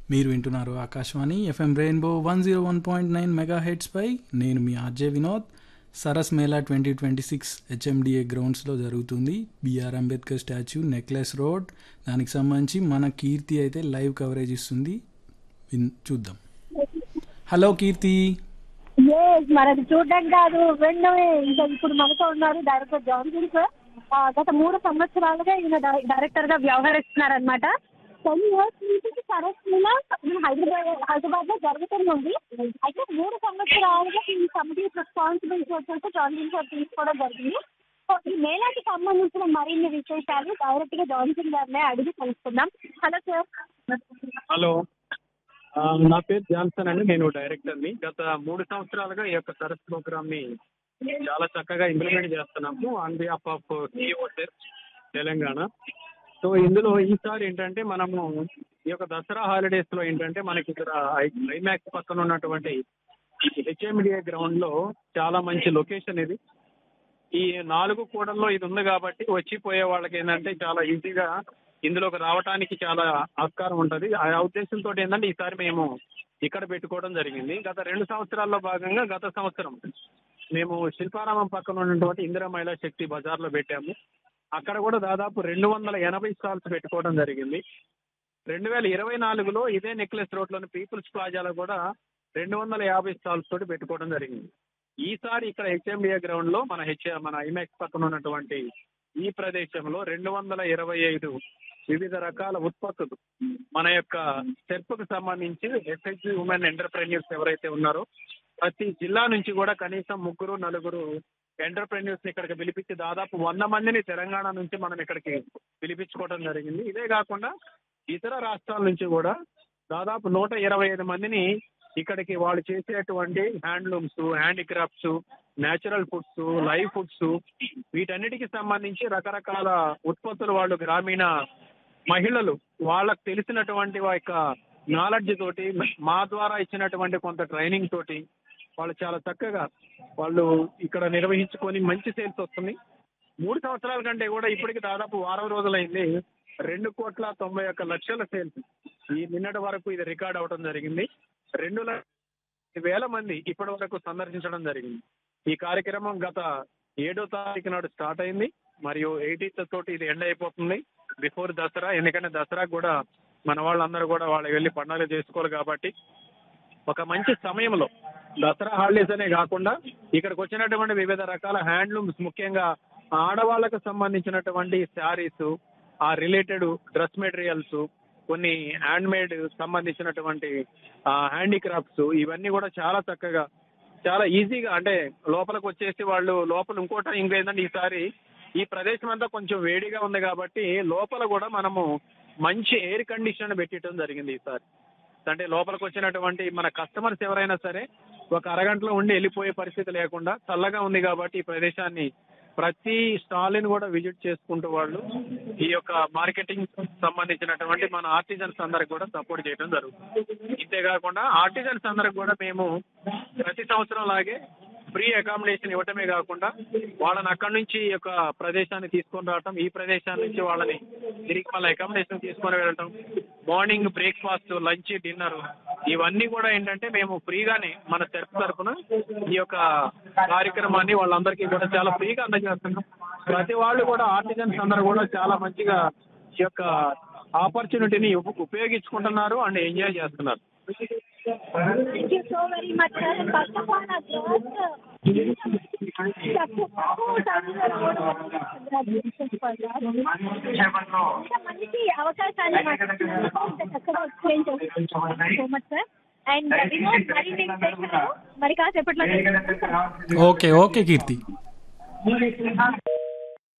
మీరు వింటున్నారు Akashvani FM rainbow one zero one point nine mega హెడ్స్పై నేను మీ RJ Vinod Saras Mela twenty twenty six HMDA గ్రౌండ్స్లో జరుగుతుంది BR Ambedkar statue necklace road దానికి సంబంధించి మన కీర్తి అయితే లైవ్ కవరేజ్ ఇస్తుంది విన్- చూద్దాం హలో కీర్తి ఎస్ మనది చూడడం కాదు వినడమే ఇంకా ఇప్పుడు మనతో ఉన్నారు డైరెక్టర్ జాన్సన్ సార్ ఆ, గత మూడు సంవత్సరాలుగా ఈయన డై- డైరెక్టర్ గా వ్యవహరిస్తున్నారనమాట టెన్ ఇయర్స్ నుంచి సరస్సులో హైదరాబాద్ హైదరాబాద్ లో జరుగుతుంది అయితే మూడు సంవత్సరాలుగా ఈ కమిటీ రెస్పాన్సిబిలిటీ వచ్చేసి జాన్సన్ సార్ తీసుకోవడం జరిగింది సో ఈ మేళాకి సంబంధించిన మరిన్ని విశేషాలు డైరెక్ట్ గా జాన్సన్ గారినే అడిగి తెలుసుకుందాం హలో సార్ హలో ఆ, నా పేరు జాన్సన్ అండి నేను డైరెక్టర్ని గత మూడు సంవత్సరాలుగా ఈ యొక్క సరస్ ప్రోగ్రామ్ ని చాలా చక్కగా ఇంప్లిమెంట్ చేస్తున్నాము ఆన్ బిహాఫ్ ఆఫ్ సిఓసెస్ తెలంగాణ సో ఇందులో ఈసారి ఏంటంటే మనము ఈ యొక్క దసరా హాలిడేస్ లో ఏంటంటే మనకి ఇక్కడ ఐమాక్స్ పక్కన ఉన్నటువంటి హెచ్ఎండిఏ గ్రౌండ్ లో చాలా మంచి లొకేషన్ ఇది ఈ నాలుగు కూడల్లో ఇది ఉంది కాబట్టి వచ్చిపోయే వాళ్ళకి ఏంటంటే చాలా ఈజీగా ఇందులోకి రావడానికి చాలా ఆస్కారం ఉంటది ఆ ఉద్దేశంతో ఏంటంటే ఈసారి మేము ఇక్కడ పెట్టుకోవడం జరిగింది గత రెండు సంవత్సరాల్లో భాగంగా గత సంవత్సరం మేము శిల్పారామం పక్కన ఉన్నటువంటి ఇందిరా మహిళా శక్తి బజార్లో పెట్టాము అక్కడ కూడా దాదాపు రెండు వందల ఎనభై స్టాల్స్ పెట్టుకోవడం జరిగింది రెండు వేల ఇరవై నాలుగులో ఇదే నెక్లెస్ రోడ్లోని పీపుల్స్ ప్లాజాలో కూడా రెండు వందల యాభై స్టాల్స్ తోటి పెట్టుకోవడం జరిగింది ఈసారి ఇక్కడ హెచ్ఎండిఏ గ్రౌండ్ లో మన హెచ్ మన ఐమాక్స్ పక్కన ఉన్నటువంటి ఈ ప్రదేశంలో రెండు వందల ఇరవై ఐదు వివిధ రకాల ఉత్పత్తులు మన యొక్క స్టెప్ కు సంబంధించి ఎస్హెచ్జి ఉమెన్ ఎంటర్ప్రెన్యూర్స్ ఎవరైతే ఉన్నారో ప్రతి జిల్లా నుంచి కూడా కనీసం ముగ్గురు నలుగురు ఎంటర్ప్రెన్యూర్స్ ఇక్కడికి పిలిపించి దాదాపు వంద మందిని తెలంగాణ నుంచి మనం ఇక్కడికి పిలిపించుకోవడం జరిగింది ఇదే కాకుండా ఇతర రాష్ట్రాల నుంచి కూడా దాదాపు నూట ఇరవై ఐదు మందిని ఇక్కడికి వాళ్ళు చేసేటువంటి handlooms handicrafts natural foods live foods వీటన్నిటికి సంబంధించి రకరకాల ఉత్పత్తులు వాళ్ళు గ్రామీణ మహిళలు వాళ్ళకు తెలిసినటువంటి వా యొక్క నాలెడ్జ్ తోటి మా ద్వారా ఇచ్చినటువంటి కొంత ట్రైనింగ్ తోటి వాళ్ళు చాలా చక్కగా వాళ్ళు ఇక్కడ నిర్వహించుకొని మంచి సేల్స్ వస్తుంది మూడు సంవత్సరాల కంటే కూడా ఇప్పటికి దాదాపు వారం రోజులైంది రెండు కోట్ల తొంభై ఒక్క లక్షల సేల్స్ ఈ నిన్నటి వరకు ఇది రికార్డ్ అవడం జరిగింది రెండు లక్ష వేల మంది ఇప్పటి వరకు సందర్శించడం జరిగింది ఈ కార్యక్రమం గత ఏడో తారీఖు నాడు స్టార్ట్ అయింది మరియు ఎయిటీన్త్ తోటి ఇది ఎండ్ అయిపోతుంది బిఫోర్ దసరా ఎందుకంటే దసరా కూడా మన వాళ్ళందరూ కూడా వాళ్ళు వెళ్ళి పండుగలు చేసుకోవాలి కాబట్టి ఒక మంచి సమయంలో దసరా హాలిడేస్ అనే కాకుండా ఇక్కడికి వచ్చినటువంటి వివిధ రకాల హ్యాండ్లూమ్స్ ముఖ్యంగా ఆడవాళ్ళకు సంబంధించినటువంటి శారీస్ ఆ రిలేటెడ్ డ్రెస్ మెటీరియల్స్ కొన్ని హ్యాండ్ మేడ్ సంబంధించినటువంటి హ్యాండీక్రాఫ్ట్స్ ఇవన్నీ కూడా చాలా చక్కగా చాలా ఈజీగా అంటే లోపలికి వచ్చేసి వాళ్ళు లోపల ఇంకోటి ఇంకేంటంటే ఈసారి ఈ ప్రదేశం అంతా కొంచెం వేడిగా ఉంది కాబట్టి లోపల కూడా మనము మంచి ఎయిర్ కండిషన్ పెట్టడం జరిగింది ఈసారి అంటే లోపలికి వచ్చినటువంటి మన కస్టమర్స్ ఎవరైనా సరే ఒక అరగంటలో ఉండి వెళ్ళిపోయే పరిస్థితి లేకుండా చల్లగా ఉంది కాబట్టి ఈ ప్రదేశాన్ని ప్రతి స్టాల్ని కూడా విజిట్ చేసుకుంటూ వాళ్ళు ఈ యొక్క మార్కెటింగ్ సంబంధించినటువంటి మన ఆర్టిజన్స్ అందరికి కూడా సపోర్ట్ చేయడం జరుగుతుంది ఇంతేకాకుండా ఆర్టిజన్స్ అందరికి కూడా మేము ప్రతి సంవత్సరం లాగే ఫ్రీ అకామిడేషన్ ఇవ్వటమే కాకుండా వాళ్ళని అక్కడి నుంచి ఈ యొక్క ప్రదేశాన్ని తీసుకొని రావటం ఈ ప్రదేశాన్ని నుంచి వాళ్ళని తిరిగి మళ్ళీ అకామిడేషన్ తీసుకొని వెళ్ళటం మార్నింగ్ బ్రేక్ఫాస్ట్ లంచ్ డిన్నర్ ఇవన్నీ కూడా ఏంటంటే మేము ఫ్రీగానే మన తెరపు తరఫున ఈ యొక్క కార్యక్రమాన్ని వాళ్ళందరికీ కూడా చాలా ఫ్రీగా అందజేస్తున్నాం ప్రతి వాళ్ళు కూడా ఆర్టిజన్స్ అందరూ కూడా చాలా మంచిగా ఈ యొక్క ఆపర్చునిటీని ఉప్- ఉపయోగించుకుంటున్నారు అండ్ ఎంజాయ్ చేస్తున్నారు Thank you so very much, sir. And first of all, our growth, congratulations for that. ఇంత మంచి అవకాశాన్ని మాకు ఇచ్చినందుకు ఇంత చక్కగా ఎక్స్ప్లెయిన్ చేస్తున్నారు so much sir and Vinod మరి నేను స్టేషన్లో మరి కాసేపట్లో ఓకే ఓకే కీర్తి